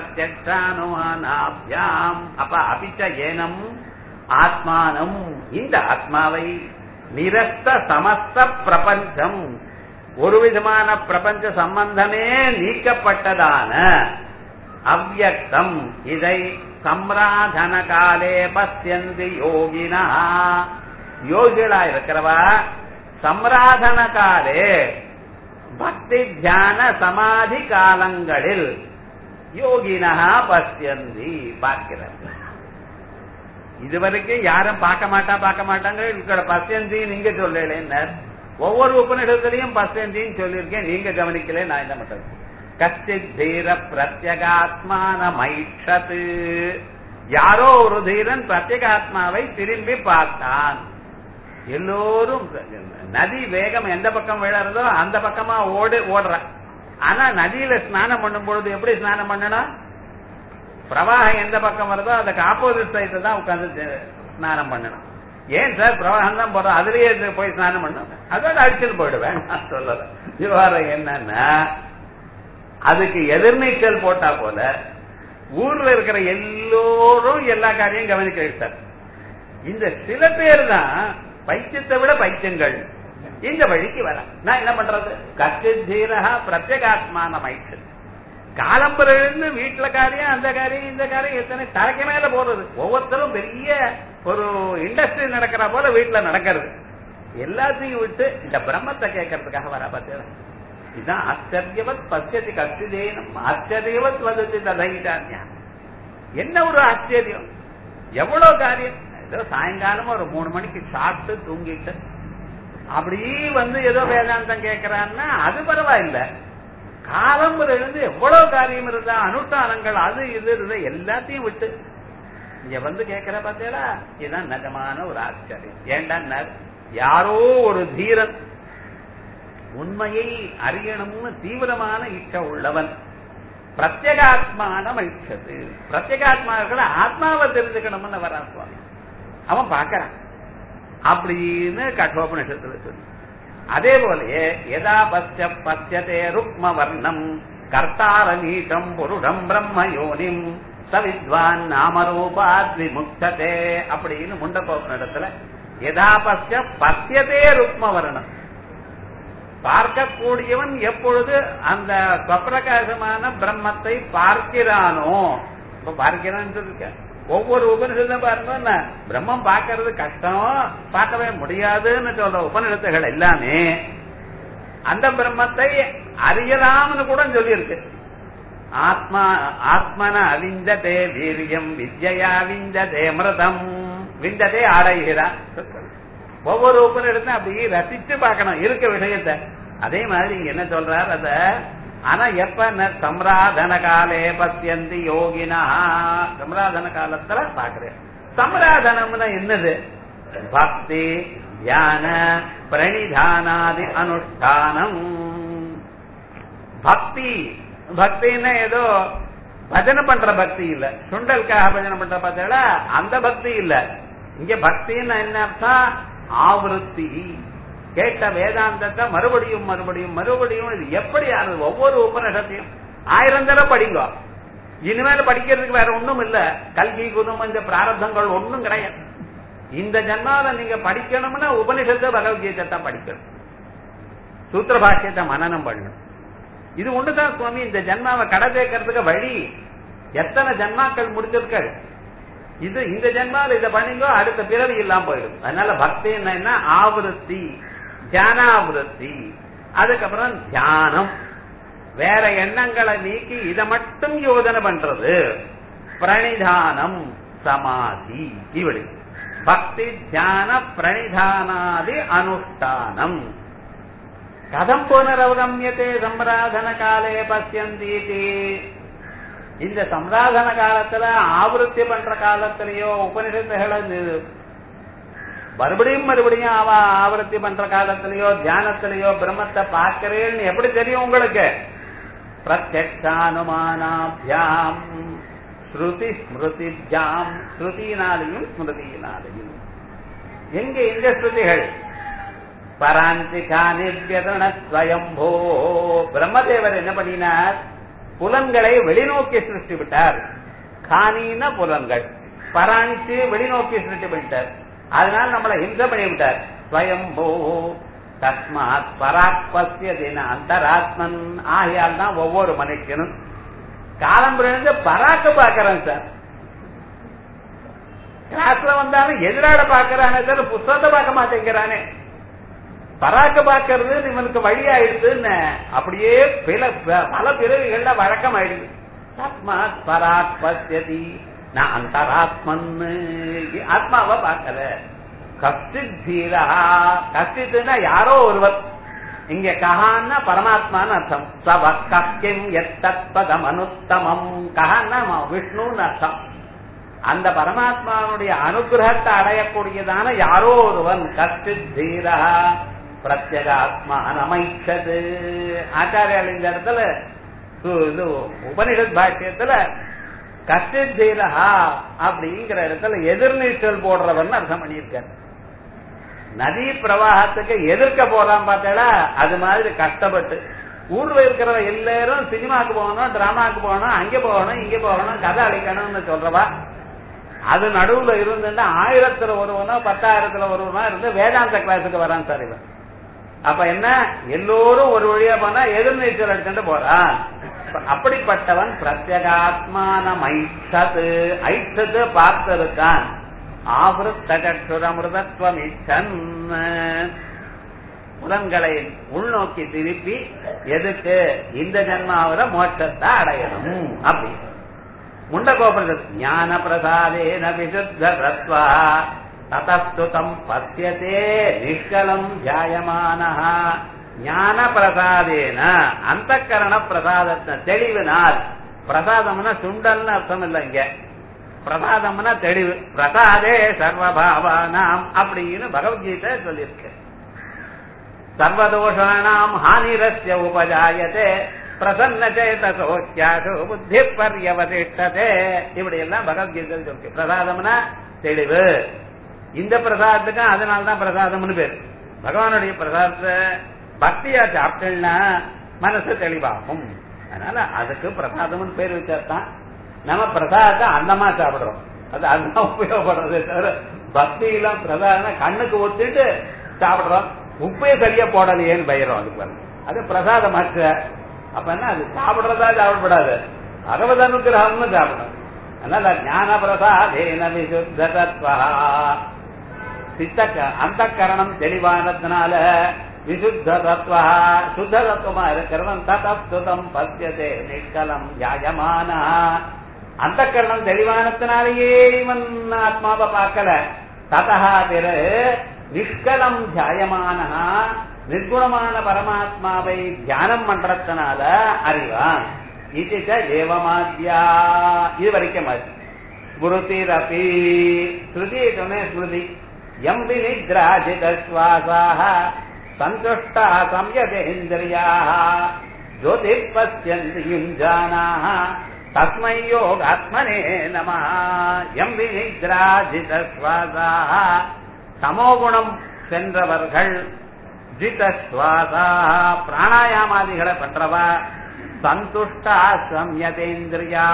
பிரத்யக்ஷானுமானாபியாம் அப்ப அபிச்ச ஏனம் ஆத்மானம் இந்த ஆத்மாவை நிரஸ்த சமஸ்த பிரபஞ்சம் ஒரு விதமான பிரபஞ்ச சம்பந்தமே நீக்கப்பட்டதான அவ்யக்தம் இதை சம்ராதன காலே பசியந்தி யோகினா யோகிகளா இருக்கிறவா சம்ராதன காலே பக்தி தியான சமாதி காலங்களில் யோகினா பசியந்தி பார்க்கிறார்கள் இதுவரைக்கும் யாரும் பார்க்க மாட்டா பார்க்க மாட்டாங்க ఇక్కడ பசியந்தி நீங்க சொல்லல ஒவ்வொரு உபநிடத்திலையும் பசியந்தின்னு சொல்லியிருக்கேன் நீங்க கவனிக்கல நான் என்ன பண்றது கஷ்டித் தீர பிரத்யகாத்மான மைஷத்து யாரோ ஒரு தீரன் பிரத்யகாத்மாவை திரும்பி பார்த்தான் எல்லோரும் நதி வேகம் எந்த பக்கம் விழறதோ அந்த பக்கமா ஓடு ஓடுற ஆனா நதியில ஸ்நானம் பண்ணும் பொழுது எப்படி ஸ்நானம் பண்ணணும் பிரவாகம் எந்த பக்கம் வருதோ அதுக்கு ஆப்போசிட் சைடு தான் உட்காந்து ஸ்நானம் பண்ணணும் ஏன் சார் பிரவாகம் தான் போறோம் அதுலயே போய் ஸ்நானம் பண்ணணும் அதோட அடிச்சுட்டு போயிடுவேன் நான் சொல்லல விவகாரம் என்னன்னா அதுக்கு எதிர்நீச்சல் போட்டா போல ஊர்ல இருக்கிற எல்லோரும் எல்லா காரியம் கவனிக்க சார் இந்த சில பேர் தான் பைத்தியத்தை விட பைத்தியங்கள் இந்த வழிக்கு வர நான் என்ன பண்றது கச்சீரகா பிரத்யேகாத்மான மைச்சு காலம்பரிலிருந்து வீட்டுல காரியம் அந்த காரியம் இந்த காரியம் எத்தனை தரைக்கு மேல போறது ஒவ்வொருத்தரும் பெரிய ஒரு இண்டஸ்ட்ரி நடக்கிற போல வீட்டுல நடக்கிறது எல்லாத்தையும் விட்டு இந்த பிரம்மத்தை கேட்கறதுக்காக வர பார்த்தேன் இதுதான் ஆச்சரியவத் பசியதி கஷ்டிதேனம் ஆச்சரியவத் வதத்தி ததைட்டான்யா என்ன ஒரு ஆச்சரியம் எவ்வளவு காரியம் ஏதோ சாயங்காலம் ஒரு மூணு மணிக்கு சாப்பிட்டு தூங்கிட்டு அப்படி வந்து ஏதோ வேதாந்தம் கேட்கிறான்னா அது பரவாயில்ல காலம் இருந்து எவ்வளவு காரியம் இருந்தா அனுஷ்டானங்கள் அது இது இது எல்லாத்தையும் விட்டு இங்க வந்து கேட்கிற பார்த்தீங்களா இதுதான் நிஜமான ஒரு ஆச்சரியம் ஏண்டா யாரோ ஒரு தீரன் உண்மையை அறியணும்னு தீவிரமான இச்சை உள்ளவன் பிரத்யேகாத்மான இச்சது பிரத்யேகாத்மாக்களை ஆத்மாவை தெரிஞ்சுக்கணும்னு வரான் சுவாமி அவன் பாக்கிறான் அப்படின்னு கட்டோபனிஷத்துல சொல்லி அதே போலயே எதா பச்ச பச்சதே ருக்ம வர்ணம் கர்த்தார நீட்டம் புருடம் பிரம்ம யோனிம் சவித்வான் நாமரூபாத் விமுக்ததே அப்படின்னு முண்டகோபன் இடத்துல எதா பச்ச பத்தியதே ருக்ம வர்ணம் பார்க்கக்கூடியவன் எப்பொழுது அந்த ஸ்வப்பிரகாசமான பிரம்மத்தை பார்க்கிறானோ இப்ப பார்க்கிறான்னு சொல்லிருக்க ஒவ்வொரு உபனிஷத்தும் பாருங்க பிரம்மம் பார்க்கறது கஷ்டம் பார்க்கவே முடியாதுன்னு சொல்ற உபனிஷத்துகள் எல்லாமே அந்த பிரம்மத்தை அறியலாம்னு கூட சொல்லியிருக்கு ஆத்மா ஆத்மன அவிந்ததே வீரியம் வித்யா விந்ததே மிருதம் விந்ததே ஆடைகிறான் ஒவ்வொரு உபனிடத்தையும் அப்படி ரசிச்சு பார்க்கணும் இருக்க விஷயத்த அதே மாதிரி இங்க என்ன சொல்றார் அத ஆனா எப்ப சம்ராதன காலே பசியந்தி யோகினா சம்ராதன காலத்துல பாக்குறேன் சம்ராதனம்னா என்னது பக்தி தியான பிரணிதானாதி அனுஷ்டானம் பக்தி பக்தின்னா ஏதோ பஜனை பண்ற பக்தி இல்ல சுண்டலுக்காக பஜனை பண்ற பார்த்தா அந்த பக்தி இல்ல இங்க பக்தின்னு என்ன அர்த்தம் ஆவருத்தி கேட்ட வேதாந்தத்தை மறுபடியும் மறுபடியும் மறுபடியும் இது எப்படி ஆனது ஒவ்வொரு உபநிஷத்தையும் ஆயிரம் தடவை படிங்க இனிமேல் படிக்கிறதுக்கு வேற ஒண்ணும் இல்ல கல்வி குணம் இந்த பிராரத்தங்கள் ஒண்ணும் கிடையாது இந்த ஜன்மாவை நீங்க படிக்கணும்னா உபனிஷத்தை பகவத்கீதை தான் படிக்கணும் சூத்திர பாஷ்யத்தை மனனம் பண்ணணும் இது ஒண்ணுதான் சுவாமி இந்த ஜென்மாவை கடை சேர்க்கறதுக்கு வழி எத்தனை ஜென்மாக்கள் முடிச்சிருக்கள் இது இந்த ஜென்மாவில் இதை பண்ணீங்கோ அடுத்த பிறவி இல்லாம போயிடும் அதனால பக்தி என்ன ஆவருத்தி தியானாவிருத்தி அதுக்கப்புறம் தியானம் வேற எண்ணங்களை நீக்கி இதை மட்டும் யோஜனை பண்றது பிரணிதானம் சமாதி இப்படி பக்தி தியான பிரணிதானாதி அனுஷ்டானம் கதம் புனரவகமியதே சம்பிராதன காலே பசியந்தீதி இந்த சம்பிராதன காலத்துல ஆவருத்தி பண்ற காலத்திலயோ உபனிஷத்துகளை மறுபடியும் மறுபடியும் அவ ஆவருத்தி பண்ற காலத்திலயோ தியானத்திலயோ பிரம்மத்தை பார்க்கிறேன்னு எப்படி தெரியும் உங்களுக்கு பிரத்யக்ஷானுமானாபியாம் ஸ்ருதி ஸ்மிருதிஜாம் ஸ்ருதியினாலையும் ஸ்மிருதியினாலையும் எங்க எங்க ஸ்ருதிகள் பராந்திகா நிர்வியதன ஸ்வயம்போ பிரம்மதேவர் என்ன பண்ணினார் புலன்களை வெளிநோக்கி சிருஷ்டி விட்டார் காணின புலன்கள் பராணிச்சு வெளிநோக்கி சிருஷ்டி பண்ணிட்டார் அதனால நம்மளை ஹிம்சை பண்ணி விட்டார் ஸ்வயம்போ தஸ்மாத் பராக்பஸ்ய தின அந்தராத்மன் ஆகையால் தான் ஒவ்வொரு மனுஷனும் காலம் பிறந்து பராக்க பாக்குறேன் சார் கிளாஸ்ல வந்தாலும் எதிராட பாக்குறானே சார் புத்தகத்தை பார்க்க மாட்டேங்கிறானே பராக்க பாக்குறது இவனுக்கு வழியாயிடுதுன்னு அப்படியே பில பல பிறவிகள்ல வழக்கம் ஆயிடுது தஸ்மாத் பராக் பசியதி நான் அந்தராத்மன் ஆத்மாவை பார்க்கல கஷ்டித் தீரா கஷ்டித்துனா யாரோ ஒருவர் இங்க கஹான்னா பரமாத்மான்னு அர்த்தம் சவ கஷ்டிம் எத்தத்பதம் அனுத்தமம் கஹான்னா விஷ்ணுன்னு அர்த்தம் அந்த பரமாத்மாவுடைய அனுகிரகத்தை அடையக்கூடியதான யாரோ ஒருவன் கஷ்டித் தீரா பிரத்யகாத்மா அமைச்சது ஆச்சாரியால் இந்த இடத்துல இது உபனிஷத் பாஷ்யத்துல கஷ்டித் தீரஹா அப்படிங்கிற இடத்துல எதிர்நீச்சல் போடுறவன் அர்த்தம் பண்ணியிருக்காரு நதி பிரவாகத்துக்கு எதிர்க்க போறான் பார்த்தாடா அது மாதிரி கஷ்டப்பட்டு ஊர்ல இருக்கிறவ எல்லாரும் சினிமாக்கு போகணும் டிராமாக்கு போகணும் அங்க போகணும் இங்க போகணும் கதை அழிக்கணும்னு சொல்றவா அது நடுவுல இருந்துன்னா ஆயிரத்துல ஒருவனோ பத்தாயிரத்துல ஒருவனோ இருந்து வேதாந்த கிளாஸுக்கு வரான் சார் இவன் அப்ப என்ன எல்லோரும் ஒரு வழியா போனா எதிர்நீச்சல் எடுத்துட்டு போறான் அப்படிப்பட்டவன் பிரத்யகாத்மான ஐச்சது ஐச்சது பார்த்திருக்கான் ஆவருத்தகற்றுரமிருதத்துவம் இச்சன் புலன்களை உள்நோக்கி திருப்பி எதுக்கு இந்த ஜென்மாவில மோட்சத்தை அடையணும் அப்படி முண்டகோபுரத்தில் ஞான பிரசாதேன விசுத்த தத்வா ததஸ்துதம் பசியதே நிஷ்கலம் தியாயமான ஞான பிரசாதேன அந்த கரண பிரசாதத்தின தெளிவினால் பிரசாதம்னா சுண்டல்னு அர்த்தம் இல்லை இங்க பிரசாதம்னா தெளிவு பிரசாதே சர்வபாவானாம் அப்படின்னு பகவத்கீதை சொல்லியிருக்கு சர்வதோஷானாம் ஹானிரஸ்ய உபஜாயத்தே பிரசன்ன சேதசோக்கியாசு புத்தி பர்யவதிஷ்டதே இப்படி எல்லாம் பகவத்கீதை சொல்லி பிரசாதம்னா தெளிவு இந்த பிரசாதத்துக்கு அதனால்தான் பிரசாதம்னு பேர் பகவானுடைய பிரசாதத்தை பக்தியா சாப்பிட்டா மனசு தெளிவாகும் அதனால அதுக்கு பிரசாதம்னு பேர் வச்சாதான் நம்ம பிரசாதத்தை அன்னமா சாப்பிடுறோம் அது அதுதான் உபயோகப்படுறது தவிர பக்தியெல்லாம் பிரசாதம் கண்ணுக்கு ஒத்திட்டு சாப்பிடுறோம் உப்பே சரியா போடலையேன்னு பயிரும் அதுக்கு வந்து அது பிரசாதமாச்ச அப்ப என்ன அது சாப்பிடுறதா சாப்பிடப்படாது பகவத் அனுகிரகம்னு சாப்பிடும் அதனால ஞான பிரசாதேன விசுத்த தத்வா சித்த அந்த கரணம் தெளிவானதுனால விசுத்த தத்வா சுத்த தத்துவமா இருக்கிறவன் ததப்துதம் பசியதே நிஷ்கலம் யாயமான அந்த கரணம் தெளிவானத்தினாலேயே இவன் ஆத்மாவை பார்க்கல ததா பிறகு நிஷ்கலம் தியாயமான நிர்குணமான பரமாத்மாவை தியானம் பண்றதுனால அறிவான் இது ஏவமாத்யா இது வரைக்கும் ஸ்மிருதிரபி ஸ்ருதி சொன்னேன் ஸ்மிருதி எம் வினித்ராஜிதஸ்வாசாக சந்துஷ்டா சம்யதேந்திரியாக ஜோதி பசியந்தி யுஞ்சானாக தஸ்மை யோகாத்மனே நம எம் வினித்ராஜிதஸ்வாசாக சமோகுணம் சென்றவர்கள் ஜிதஸ்வாசா பிராணாயாமாதிகளை பண்றவா சந்துஷ்டா சம்யதேந்திரியா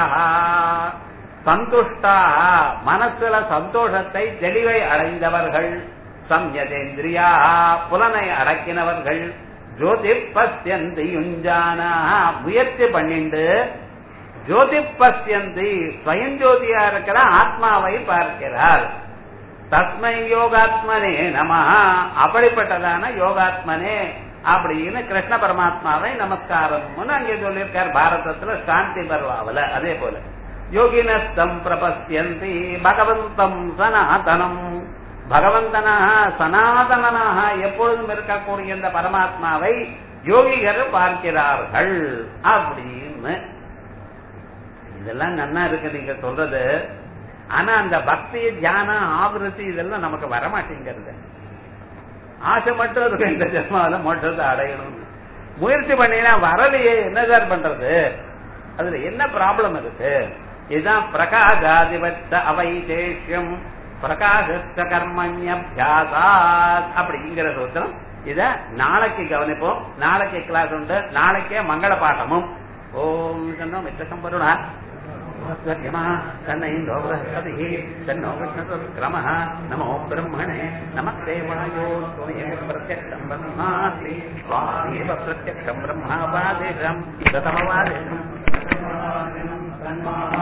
சந்துஷ்டா மனசுல சந்தோஷத்தை தெளிவை அடைந்தவர்கள் சம்யதேந்திரியா புலனை அடக்கினவர்கள் ஜோதி பசியந்தி யுஞ்சானா முயற்சி பண்ணிண்டு ஜோதி பசியந்தி ஸ்வயஞ்சோதியா இருக்கிற ஆத்மாவை பார்க்கிறார் தஸ்மை யோகாத்மனே நம அப்படிப்பட்டதான யோகாத்மனே அப்படின்னு கிருஷ்ண பரமாத்மாவை நமஸ்காரம்னு அங்கே சொல்லியிருக்கார் பாரதத்துல சாந்தி பர்வாவில அதே போல யோகினஸ்தம் பிரபஸ்யந்தி பகவந்தம் சனாதனம் பகவந்தனாக சனாதனனாக எப்பொழுதும் இருக்கக்கூடிய இந்த பரமாத்மாவை யோகிகள் பார்க்கிறார்கள் அப்படின்னு இதெல்லாம் நன்னா இருக்கு நீங்க சொல்றது ஆனா அந்த பக்தி தியானம் ஆவருத்தி இதெல்லாம் நமக்கு வரமாட்டேங்கிறது ஆசை மட்டும் இருக்கு இந்த ஜென்மாவில மோட்டத்தை அடையணும் முயற்சி பண்ணினா வரலையே என்ன சார் பண்றது அதுல என்ன ப்ராப்ளம் இருக்கு இதுதான் பிரகாசாதிபத்த அவைசேஷ்யம் பிரகாசஸ்த கர்மண்யபியாசாத் அப்படிங்கிற சூத்திரம் இத நாளைக்கு கவனிப்போம் நாளைக்கு கிளாஸ் உண்டு நாளைக்கே மங்கள பாட்டமும் ஓம் சன்னோ மித்தகம் வருணா स्वर्यमा तन्न इन्दो बृहस्पतिः तन्नो विष्णुरुक्रमः नमो ब्रह्मणे नमः देवायो त्वमेव प्रत्यक्षम् ब्रह्मासि स्वामेव प्रत्यक्षम् ब्रह्मावादिशम् ततमवादिशम्